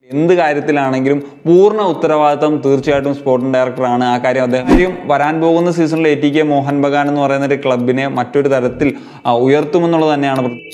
എന്ത് കാര്യത്തിലാണെങ്കിലും പൂർണ്ണ ഉത്തരവാദിത്തം തീർച്ചയായിട്ടും സ്പോർട്ടിംഗ് ഡയറക്ടറാണ് ആ കാര്യം അദ്ദേഹം കാര്യം വരാൻ പോകുന്ന സീസണിൽ A T K Mohun Bagan എന്ന് പറയുന്ന ഒരു ക്ലബിനെ മറ്റൊരു തരത്തിൽ ആ, ഉയർത്തുമെന്നുള്ളത് തന്നെയാണ് പ്ര-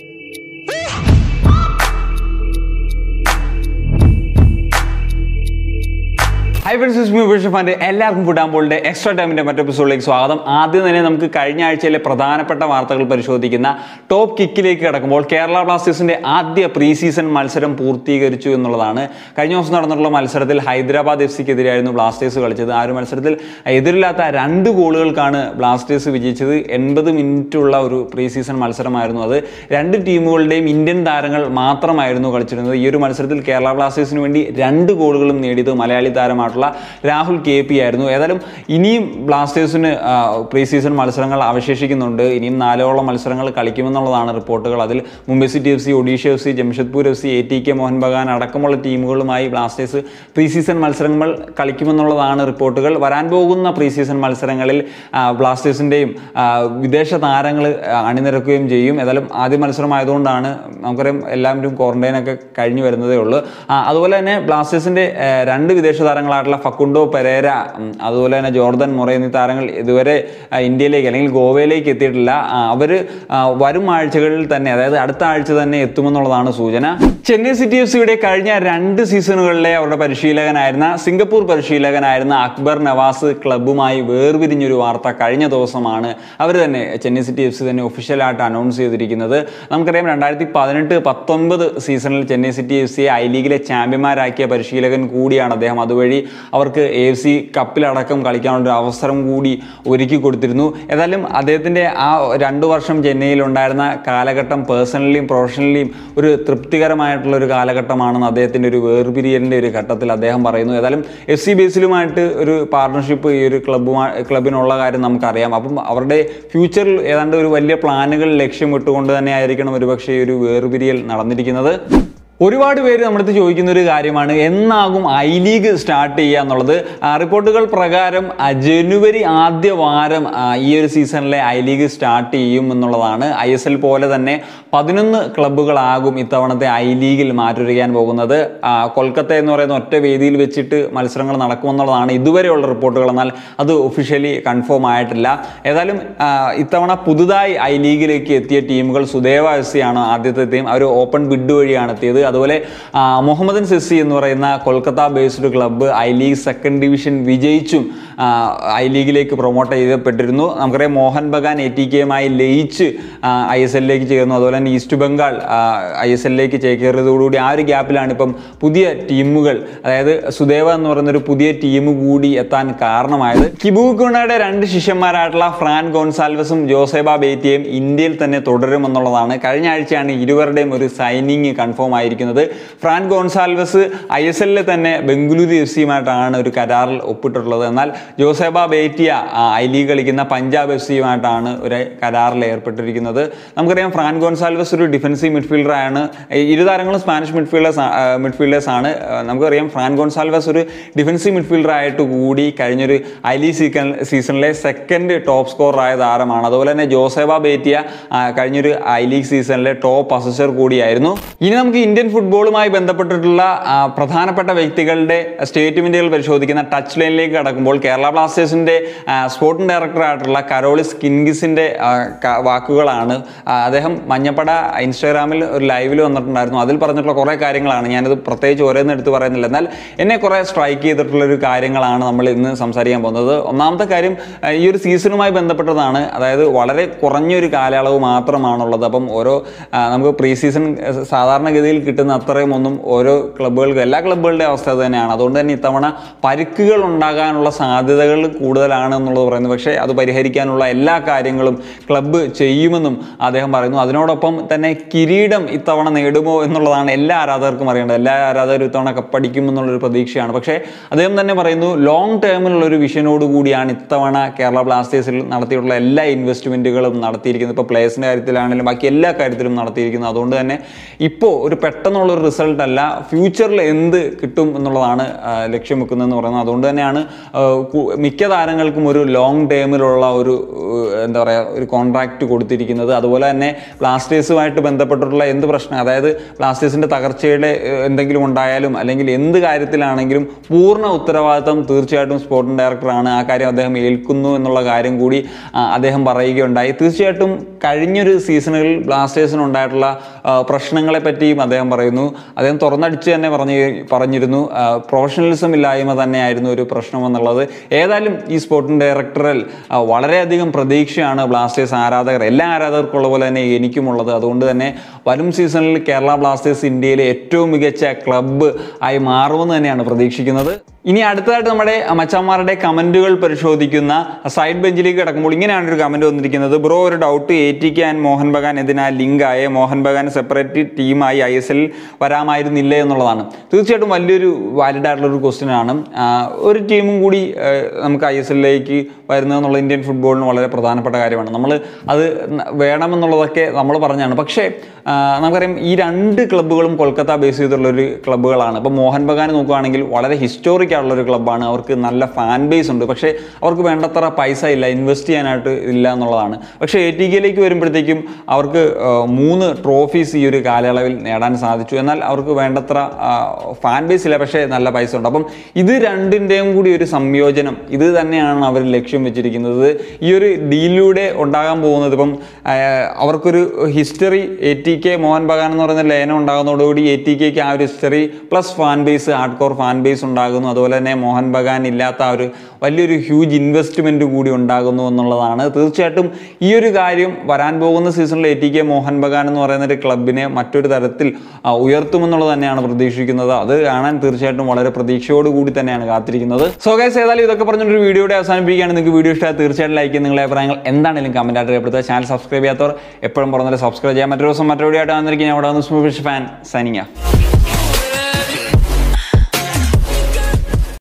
ഹൈ ഫ്രണ്ട്സ് മീ ഫാൻ്റെ എല്ലാവർക്കും ഫുഡാമ്പോളിൻ്റെ എക്സ്ട്രാ ടൈമിൻ്റെ മറ്റു എപ്പിസോഡിലേക്ക് സ്വാഗതം ആദ്യം തന്നെ നമുക്ക് കഴിഞ്ഞ ആഴ്ചയിലെ പ്രധാനപ്പെട്ട വാർത്തകൾ പരിശോധിക്കുന്ന ടോപ്പ് കിക്കിലേക്ക് കിടക്കുമ്പോൾ കേരള ബ്ലാസ്റ്റേഴ്സിൻ്റെ ആദ്യ പ്രീ സീസൺ മത്സരം പൂർത്തീകരിച്ചു എന്നുള്ളതാണ് കഴിഞ്ഞ ദിവസം നടന്നിട്ടുള്ള മത്സരത്തിൽ ഹൈദരാബാദ് എഫ് സിക്കെതിരെയായിരുന്നു ബ്ലാസ്റ്റേഴ്സ് കളിച്ചത് ആ ഒരു മത്സരത്തിൽ എതിരില്ലാത്ത രണ്ട് ഗോളുകൾക്കാണ് ബ്ലാസ്റ്റേഴ്സ് വിജയിച്ചത് എൺപത് മിനിറ്റുള്ള ഒരു പ്രീ സീസൺ മത്സരമായിരുന്നു അത് രണ്ട് ടീമുകളുടെയും ഇന്ത്യൻ താരങ്ങൾ മാത്രമായിരുന്നു കളിച്ചിരുന്നത് ഈ ഒരു മത്സരത്തിൽ കേരള ബ്ലാസ്റ്റേഴ്സിന് വേണ്ടി രണ്ട് ഗോളുകളും നേടിയത് മലയാളി താരമായിട്ടുള്ള രാഹുൽ കെ പി ആയിരുന്നു ഏതായാലും ഇനിയും ബ്ലാസ്റ്റേഴ്സിന് പ്രീ സീസൺ മത്സരങ്ങൾ അവശേഷിക്കുന്നുണ്ട് ഇനിയും നാലോളം മത്സരങ്ങൾ കളിക്കുമെന്നുള്ളതാണ് റിപ്പോർട്ടുകൾ അതിൽ Mumbai City F C Odisha F C Jamshedpur F C A T K Mohun Bagan അടക്കമുള്ള ടീമുകളുമായി ബ്ലാസ്റ്റേഴ്സ് പ്രീ സീസൺ മത്സരങ്ങൾ കളിക്കുമെന്നുള്ളതാണ് റിപ്പോർട്ടുകൾ വരാൻ പോകുന്ന പ്രീ സീസൺ മത്സരങ്ങളിൽ ആ, ബ്ലാസ്റ്റേഴ്സിൻ്റെയും ആ, വിദേശ താരങ്ങൾ അണിനിരക്കുകയും ചെയ്യും ഏതായാലും ആദ്യ മത്സരമായതുകൊണ്ടാണ് നമുക്കറിയാം എല്ലാവരും ക്വാറന്റൈനൊക്കെ കഴിഞ്ഞു വരുന്നതേ ഉള്ളൂ ആ, അതുപോലെ തന്നെ ബ്ലാസ്റ്റേഴ്സിൻ്റെ ആ, രണ്ട് വിദേശ താരങ്ങളായിട്ടുള്ള ഫക്കുണ്ടോ പെരേര ഉം, അതുപോലെ തന്നെ ജോർദൻ മൊറ എന്നീ താരങ്ങൾ ഇതുവരെ ആ, ഇന്ത്യയിലേക്ക് അല്ലെങ്കിൽ ഗോവയിലേക്ക് എത്തിയിട്ടില്ല അവർ വരും ആഴ്ചകളിൽ തന്നെ അതായത് അടുത്ത ആഴ്ച തന്നെ എത്തുമെന്നുള്ളതാണ് സൂചന ചെന്നൈ സിറ്റി എഫ് സിയുടെ കഴിഞ്ഞ രണ്ട് സീസണുകളിലെ അവരുടെ പരിശീലകനായിരുന്ന സിംഗപ്പൂർ പരിശീലകനായിരുന്ന അക്ബർ നവാസ് ക്ലബ്ബുമായി വേർപിരിഞ്ഞൊരു വാർത്ത കഴിഞ്ഞ ദിവസമാണ് അവർ തന്നെ ചെന്നൈ സിറ്റി എഫ് സി തന്നെ ഒഫീഷ്യലായിട്ട് അനൗൺസ് ചെയ്തിരിക്കുന്നത് നമുക്കറിയാം രണ്ടായിരത്തി പതിനെട്ട് പത്തൊൻപത് സീസണിൽ ചെന്നൈ സിറ്റി എഫ് സിയെ ഐ ലീഗിലെ ചാമ്പ്യന്മാരാക്കിയ പരിശീലകൻ കൂടിയാണ് അദ്ദേഹം അതുവഴി അവർക്ക് എ എഫ് സി കപ്പിലടക്കം കളിക്കാനുള്ള ഒരു അവസരം കൂടി ഒരുക്കി കൊടുത്തിരുന്നു ഏതായാലും അദ്ദേഹത്തിൻ്റെ ആ രണ്ട് വർഷം ചെന്നൈയിൽ ഉണ്ടായിരുന്ന കാലഘട്ടം പേഴ്സണലിയും പ്രൊഫഷണലിയും ഒരു തൃപ്തികരമായിട്ടുള്ള ഒരു കാലഘട്ടമാണെന്ന് അദ്ദേഹത്തിൻ്റെ ഒരു വേർപിരിയലിൻ്റെ ഒരു ഘട്ടത്തിൽ അദ്ദേഹം പറയുന്നു ഏതായാലും എഫ് സി ബേസിലുമായിട്ട് ഒരു പാർട്ണർഷിപ്പ് ഈ ഒരു ക്ലബ്ബുമായി ക്ലബിനുള്ള കാര്യം നമുക്കറിയാം അപ്പം അവരുടെ ഫ്യൂച്ചറിൽ ഏതാണ്ട് ഒരു വലിയ പ്ലാനുകൾ ലക്ഷ്യമിട്ടുകൊണ്ട് തന്നെ ആയിരിക്കണം ഒരുപക്ഷെ ഈ ഒരു വേർപിരിയൽ നടന്നിരിക്കുന്നത് ഒരുപാട് പേര് നമ്മുടെ അടുത്ത് ചോദിക്കുന്ന ഒരു കാര്യമാണ് എന്നാകും ഐ ലീഗ് സ്റ്റാർട്ട് ചെയ്യുക എന്നുള്ളത് ആ, റിപ്പോർട്ടുകൾ പ്രകാരം ആ, ജനുവരി ആദ്യ വാരം ആ, ഈ ഒരു സീസണിലെ ഐ ലീഗ് സ്റ്റാർട്ട് ചെയ്യും എന്നുള്ളതാണ് ഐ എസ് എൽ പോലെ തന്നെ പതിനൊന്ന് ക്ലബ്ബുകളാകും ഇത്തവണത്തെ ഐ ലീഗിൽ മാറ്റുരയ്ക്കാൻ പോകുന്നത് ആ, കൊൽക്കത്ത എന്ന് പറയുന്ന ഒറ്റ വേദിയിൽ വെച്ചിട്ട് മത്സരങ്ങൾ നടക്കുമെന്നുള്ളതാണ് ഇതുവരെയുള്ള റിപ്പോർട്ടുകൾ എന്നാൽ അത് ഒഫീഷ്യലി കൺഫേം ആയിട്ടില്ല ഏതായാലും ആ, ഇത്തവണ പുതുതായി ഐ ലീഗിലേക്ക് എത്തിയ ടീമുകൾ സുദേവ എഫ് സി ആണ് ആദ്യത്തെ ടീം അവർ ഓപ്പൺ ബിഡ് വഴിയാണ് എത്തിയത് അതുപോലെ ആ, മുഹമ്മദൻ സെസ്സി എന്ന് പറയുന്ന Kolkata based club I league second division വിജയിച്ചും ആ, ഐ ലീഗിലേക്ക് പ്രൊമോട്ട് ചെയ്യപ്പെട്ടിരുന്നു നമുക്കറിയാം മോഹൻ ബഗാൻ എ ടി കെയുമായി ലയിച്ച് ഐ എസ് എല്ലിലേക്ക് ചേർന്നു അതുപോലെ തന്നെ ഈസ്റ്റ് ബംഗാൾ ഐ എസ് എല്ലിലേക്ക് ചേക്കേറിയതോടുകൂടി ആ ഒരു ഗ്യാപ്പിലാണ് ഇപ്പം പുതിയ ടീമുകൾ അതായത് സുദേവ എന്ന് പറയുന്ന ഒരു പുതിയ ടീം കൂടി എത്താൻ കാരണമായത് കിബുക്കുണയുടെ രണ്ട് ശിഷ്യന്മാരായിട്ടുള്ള ഫ്രാൻ ഗോൺസാൽവസും ജോസേബ ബേറ്റിയും ഇന്ത്യയിൽ തന്നെ തുടരുമെന്നുള്ളതാണ് കഴിഞ്ഞ ആഴ്ചയാണ് ഇരുവരുടെയും ഒരു സൈനിങ് കൺഫേം ആയിരിക്കുന്നത് ഫ്രാൻ ഗോൺസാൽവസ് ഐ എസ് എല്ലിൽ തന്നെ ബംഗളൂരു എഫ് സിയുമായിട്ടാണ് ഒരു കരാറിൽ ഒപ്പിട്ടിട്ടുള്ളത് എന്നാൽ ജോസേബ ബേറ്റിയ ആ, ഐ ലീഗ് കളിക്കുന്ന പഞ്ചാബ് എഫ് സിയുമായിട്ടാണ് ഒരു കരാറിൽ ഏർപ്പെട്ടിരിക്കുന്നത് നമുക്കറിയാം ഫ്രാൻ ഗോൺസാൽവസ് ഒരു ഡിഫൻസീവ് മിഡ്ഫീൽഡറാണ് ഇരു താരങ്ങളും സ്പാനിഷ് മിഡ്ഫീൽഡേഴ്സ് മിഡ്ഫീൽഡേഴ്സ് ആണ് ആ, നമുക്കറിയാം ഫ്രാൻ ഗോൺസാൽവസ് ഒരു ഡിഫൻസീവ് മിഡ്ഫീൽഡറായിട്ട് കൂടി കഴിഞ്ഞൊരു ഐ ലീഗ് സീസൺ സീസണിലെ സെക്കൻഡ് ടോപ്പ് സ്കോറായ താരമാണ് അതുപോലെ തന്നെ ജോസേബ ബേറ്റിയ ആ, കഴിഞ്ഞൊരു ഐ ലീഗ് സീസണിലെ ടോപ്പ് അസസർ കൂടിയായിരുന്നു ഇനി നമുക്ക് ഇന്ത്യൻ ഫുട്ബോളുമായി ബന്ധപ്പെട്ടിട്ടുള്ള ആ, പ്രധാനപ്പെട്ട വ്യക്തികളുടെ സ്റ്റേറ്റ്മെന്റുകൾ പരിശോധിക്കുന്ന ടച്ച് ലൈനിലേക്ക് കടക്കുമ്പോൾ കേരള ബ്ലാസ്റ്റേഴ്സിന്റെ ആ, സ്പോർട്ടിംഗ് ഡയറക്ടറായിട്ടുള്ള കരോളിസ് കിൻഗിസിന്റെ ആ, ക- വാക്കുകളാണ് ആ, അദ്ദേഹം മഞ്ഞപ്പട ഇൻസ്റ്റാഗ്രാമിൽ ഒരു ലൈവിൽ വന്നിട്ടുണ്ടായിരുന്നു അതിൽ പറഞ്ഞിട്ടുള്ള കുറേ കാര്യങ്ങളാണ് ഞാനത് പ്രത്യേകിച്ച് ഓരോന്ന് എടുത്ത് പറയുന്നില്ല എന്നാൽ എന്നെ കുറേ സ്ട്രൈക്ക് ചെയ്തിട്ടുള്ള ഒരു കാര്യങ്ങളാണ് നമ്മൾ ഇന്ന് സംസാരിക്കാൻ പോകുന്നത് ഒന്നാമത്തെ കാര്യം ആ, ഈ ഒരു സീസണുമായി ബന്ധപ്പെട്ടതാണ് അതായത് വളരെ കുറഞ്ഞൊരു കാലയളവ് മാത്രമാണുള്ളത് അപ്പം ഓരോ ആ, നമുക്ക് പ്രീ സീസൺ സാധാരണഗതിയിൽ കിട്ടുന്ന അത്രയും ഒന്നും ഓരോ ക്ലബ്ബുകൾക്കും എല്ലാ ക്ലബ്ബുകളുടെ അവസ്ഥ അത് തന്നെയാണ് അതുകൊണ്ട് തന്നെ ഇത്തവണ പരിക്കുകൾ ഉണ്ടാകാനുള്ള സാധ്യതകൾ കൂടുതലാണ് എന്നുള്ളത് പറയുന്നത് പക്ഷേ അത് പരിഹരിക്കാനുള്ള എല്ലാ കാര്യങ്ങളും ക്ലബ്ബ് ചെയ്യുമെന്നും അദ്ദേഹം പറയുന്നു അതിനോടൊപ്പം തന്നെ കിരീടം ഇത്തവണ നേടുമോ എന്നുള്ളതാണ് എല്ലാ ആരാധകർക്കും അറിയേണ്ടത് എല്ലാ ആരാധകരും ഇത്തവണ കപ്പടിക്കും എന്നുള്ളൊരു പ്രതീക്ഷയാണ് പക്ഷേ അദ്ദേഹം തന്നെ പറയുന്നു ലോങ് ടേമിലുള്ള ഒരു വിഷനോട് കൂടിയാണ് ഇത്തവണ കേരള ബ്ലാസ്റ്റേഴ്സിൽ നടത്തിയിട്ടുള്ള എല്ലാ ഇൻവെസ്റ്റ്മെൻറ്റുകളും നടത്തിയിരിക്കുന്നത് ഇപ്പോൾ പ്ലേയേഴ്സിൻ്റെ കാര്യത്തിലാണെങ്കിലും ബാക്കി എല്ലാ കാര്യത്തിലും നടത്തിയിരിക്കുന്നത് അതുകൊണ്ട് തന്നെ ഇപ്പോൾ ഒരു പെട്ടെന്ന് പെട്ടെന്നുള്ള ഒരു റിസൾട്ട് അല്ല ഫ്യൂച്ചറിൽ എന്ത് കിട്ടും എന്നുള്ളതാണ് ആ, ലക്ഷ്യം വെക്കുന്നതെന്ന് പറയുന്നത് അതുകൊണ്ട് തന്നെയാണ് ആ, കു- മിക്ക താരങ്ങൾക്കും ഒരു ലോങ് ടേമിലുള്ള ഒരു ഏഹ്, എന്താ പറയുക ഒരു കോൺട്രാക്റ്റ് കൊടുത്തിരിക്കുന്നത് അതുപോലെ തന്നെ ബ്ലാസ്റ്റേഴ്സുമായിട്ട് ബന്ധപ്പെട്ടിട്ടുള്ള എന്ത് പ്രശ്നം അതായത് ബ്ലാസ്റ്റേഴ്സിൻ്റെ തകർച്ചയുടെ ഏഹ്, എന്തെങ്കിലും ഉണ്ടായാലും അല്ലെങ്കിൽ എന്ത് കാര്യത്തിലാണെങ്കിലും പൂർണ്ണ ഉത്തരവാദിത്തം തീർച്ചയായിട്ടും സ്പോർട്ടിംഗ് ഡയറക്ടറാണ് ആ കാര്യം അദ്ദേഹം ഏൽക്കുന്നു എന്നുള്ള കാര്യം കൂടി ആ, അദ്ദേഹം പറയുകയുണ്ടായി തീർച്ചയായിട്ടും കഴിഞ്ഞൊരു സീസണുകളിൽ ബ്ലാസ്റ്റേഴ്സിന് ഉണ്ടായിട്ടുള്ള ആ, പ്രശ്നങ്ങളെ പറ്റിയും അദ്ദേഹം പറയുന്നു അദ്ദേഹം തുറന്നടിച്ച് തന്നെ പറഞ്ഞു പറഞ്ഞിരുന്നു പ്രൊഫഷണലിസം ഇല്ലായ്മ തന്നെയായിരുന്നു ഒരു പ്രശ്നം എന്നുള്ളത് ഏതായാലും ഈ സ്പോർട്ടിംഗ് ഡയറക്ടറിൽ ആ, വളരെയധികം പ്രതീക്ഷയാണ് ബ്ലാസ്റ്റേഴ്സ് ആരാധകർ എല്ലാ ആരാധകർക്കുള്ള പോലെ തന്നെ എനിക്കുമുള്ളത് അതുകൊണ്ട് തന്നെ വരും സീസണിൽ കേരള ബ്ലാസ്റ്റേഴ്സ് ഇന്ത്യയിലെ ഏറ്റവും മികച്ച ക്ലബ്ബ് ആയി മാറുമെന്ന് തന്നെയാണ് പ്രതീക്ഷിക്കുന്നത് ഇനി അടുത്തതായിട്ട് നമ്മുടെ മച്ചന്മാരുടെ കമന്റുകൾ പരിശോധിക്കുന്ന സൈഡ് ബെഞ്ചിലേക്ക് കിടക്കുമ്പോൾ ഇങ്ങനെയാണ് ഒരു കമന്റ് വന്നിരിക്കുന്നത് ബ്രോ ഒരു doubt A T K and Mohun Bagan ഇതിനാ ലിങ്ക് ആയ മോഹൻ ബഗാൻ സെപ്പറേറ്റ് ടീമായി ഐ എസ് എൽ വരാമായിരുന്നില്ലേ എന്നുള്ളതാണ് തീർച്ചയായിട്ടും വലിയൊരു വാലിഡ് ആയിട്ടുള്ള ഒരു ക്വസ്റ്റ്യൻ ആണ് ആ, ഒരു ടീമും കൂടി ആ, നമുക്ക് ഐ എസ് എല്ലിലേക്ക് വരുന്നത് എന്നുള്ള ഇന്ത്യൻ ഫുട്ബോളിന് വളരെ പ്രധാനപ്പെട്ട കാര്യമാണ് നമ്മൾ അത് ന- വേണമെന്നുള്ളതൊക്കെ നമ്മൾ പറഞ്ഞാണ് പക്ഷേ ആ, നമുക്കറിയാം ഈ രണ്ട് ക്ലബ്ബുകളും കൊൽക്കത്ത ബേസ് ചെയ്തിട്ടുള്ള ഒരു ക്ലബ്ബുകളാണ് ഇപ്പോൾ മോഹൻ ബഗാൻ നോക്കുകയാണെങ്കിൽ വളരെ ഹിസ്റ്റോറിക് ആയിട്ടുള്ള ഒരു ക്ലബ്ബാണ് അവർക്ക് നല്ല ഫാൻ ബേസ് ഉണ്ട് പക്ഷേ അവർക്ക് വേണ്ടത്ര പൈസ ഇല്ല ഇൻവെസ്റ്റ് ചെയ്യാനായിട്ട് ഇല്ല എന്നുള്ളതാണ് പക്ഷേ എ ടി കെയിലേക്ക് വരുമ്പോഴത്തേക്കും അവർക്ക് ആ, മൂന്ന് ട്രോഫീസ് ഈ ഒരു കാലയളവിൽ നേടാൻ സാധിച്ചു എന്നാൽ അവർക്ക് വേണ്ടത്ര ഫാൻ ബേസ് ഇല്ല പക്ഷേ നല്ല പൈസ ഉണ്ട് അപ്പം ഇത് രണ്ടിൻ്റെയും കൂടി ഒരു സംയോജനം ഇത് തന്നെയാണ് അവർ ലക്ഷ്യം വെച്ചിരിക്കുന്നത് ഈ ഒരു ഡീലിലൂടെ ഉണ്ടാകാൻ പോകുന്നത് ഇപ്പം ആ, അവർക്കൊരു history A T K Mohun Bagan എന്ന് പറയുന്ന ലയനം ഉണ്ടാകുന്നതോടുകൂടി എ ടി കെക്ക് ആ ഒരു history plus fan base hardcore fan base ഉണ്ടാകുന്നു അതുപോലെ തന്നെ മോഹൻ ബഗാൻ ഇല്ലാത്ത ആ ഒരു വലിയൊരു ഹ്യൂജ് ഇൻവെസ്റ്റ്മെന്റ് കൂടി ഉണ്ടാകുന്നു എന്നുള്ളതാണ് തീർച്ചയായിട്ടും ഈ ഒരു കാര്യം വരാൻ പോകുന്ന സീസണിൽ A T K Mohun Bagan എന്ന് പറയുന്ന ഒരു ക്ലബിനെ മറ്റൊരു തരത്തിൽ ആ, ഉയർത്തുമെന്നുള്ളത് തന്നെയാണ് പ്രതീക്ഷിക്കുന്നത് അത് കാണാൻ തീർച്ചയായിട്ടും വളരെ പ്രതീക്ഷയോട് കൂടി തന്നെയാണ് കാത്തിരിക്കുന്നത് സോ ഗൈസ് ഏതായാലും ഇതൊക്കെ പറഞ്ഞൊരു വീഡിയോയുടെ അവസാനിപ്പിക്കുകയാണ് നിങ്ങൾക്ക് വീഡിയോ ഇഷ്ടമായി തീർച്ചയായിട്ടും ലൈക്ക് ചെയ്ത് നിങ്ങളുടെ അഭിപ്രായങ്ങൾ എന്താണെങ്കിലും കമന്റ് ആയിട്ട് രേഖപ്പെടുത്തുക ചാനൽ സബ്സ്ക്രൈബ് ചെയ്യാത്തവർ എപ്പോഴും പറഞ്ഞാൽ സബ്സ്ക്രൈബ് ചെയ്യാം മറ്റൊരു ദിവസം മറ്റൊരു വീഡിയോ ആയിട്ട് വന്നിരിക്കും ഞാൻ അവിടെ ഫാൻ സൈനിങ്